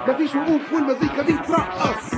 مفيش وقوف والمزيكا دي ترقص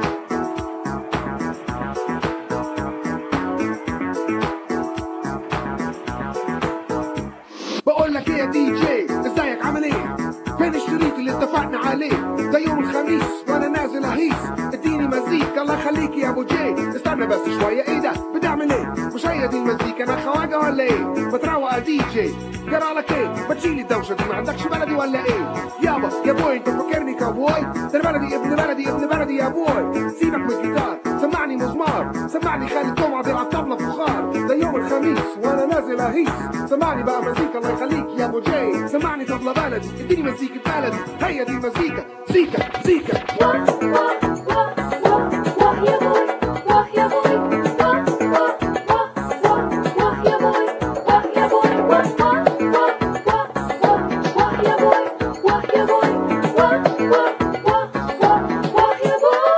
بقول لك ايه يا دي جي ازيك عامل ايه فين الشريط اللي اتفقنا عليه ده يوم الخميس وانا نازل اهيس اديني مزيكا الله يخليك يا ابو جي استنى بس شويه ايه ده بتعمل ايه مش هي دي المزيكا انا خواجه ولا ايه بتروق يا دي جي جرى لك ايه ما تشيل الدوشه دي ما عندكش بلدي ولا ايه يابا يا بوي انت فاكرني كابوي ده أنا بلدي ابن بلدي ابن بلدي يا بوي سيبك من الجيتار سمعني مزمار سمعني خالد جمعه بيلعب طبله فخار ده يوم الخميس وانا نازل اهيس سمعني بقى مزيكا الله يخليك يا ابو جي سمعني طبله بلدي اديني مزيكا بلدي هي دي المزيكا زيكا زيكا واه واه واه واه واه يا بوي واه يا بوي واه واه واه واه واه يا بوي واه يا بوي واه واه واه واه واه يا بوي واه يا بوي واه واه واه واه واه يا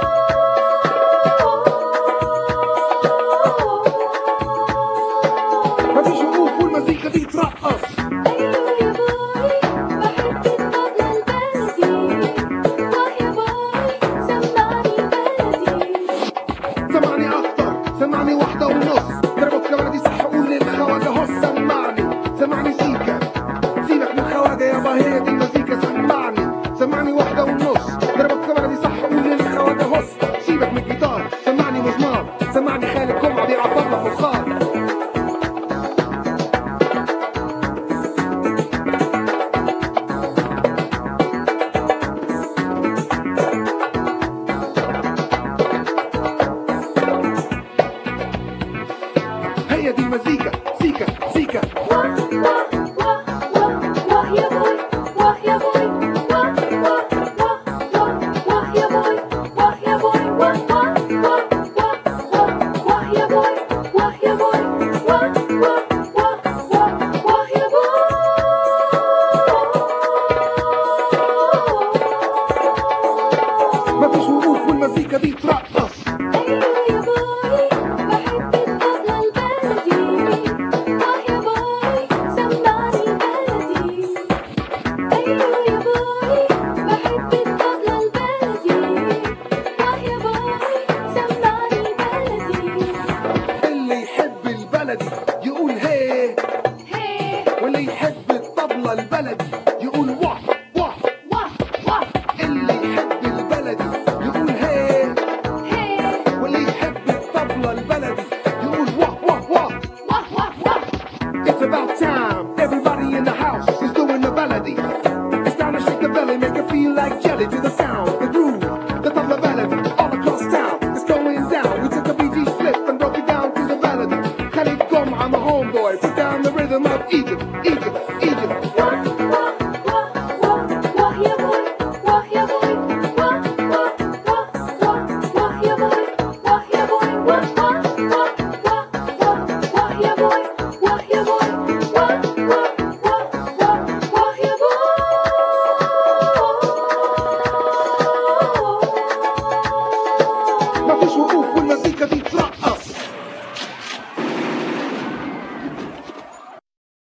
بوي مفيش وقوف والمزيكا دي ترقص أيوة يا بوي بحب الطبلة البلدي واه يا بوي سمعني بلدي سمعني اكتر سمعني واحدة ونص ضربك كمان دي صح قول للخواجة هو سمعني سمعني زيكا سيبك من الخواجة يابا هي دي المزيكا سمعني سمعني واحدة ونص ضربك كمان دي صح قول للخواجة هص سيبك من الجيتار سمعني مزمار سمعني خالد جمعة بيلعب طبلة فخار هي دي المزيكا زيكا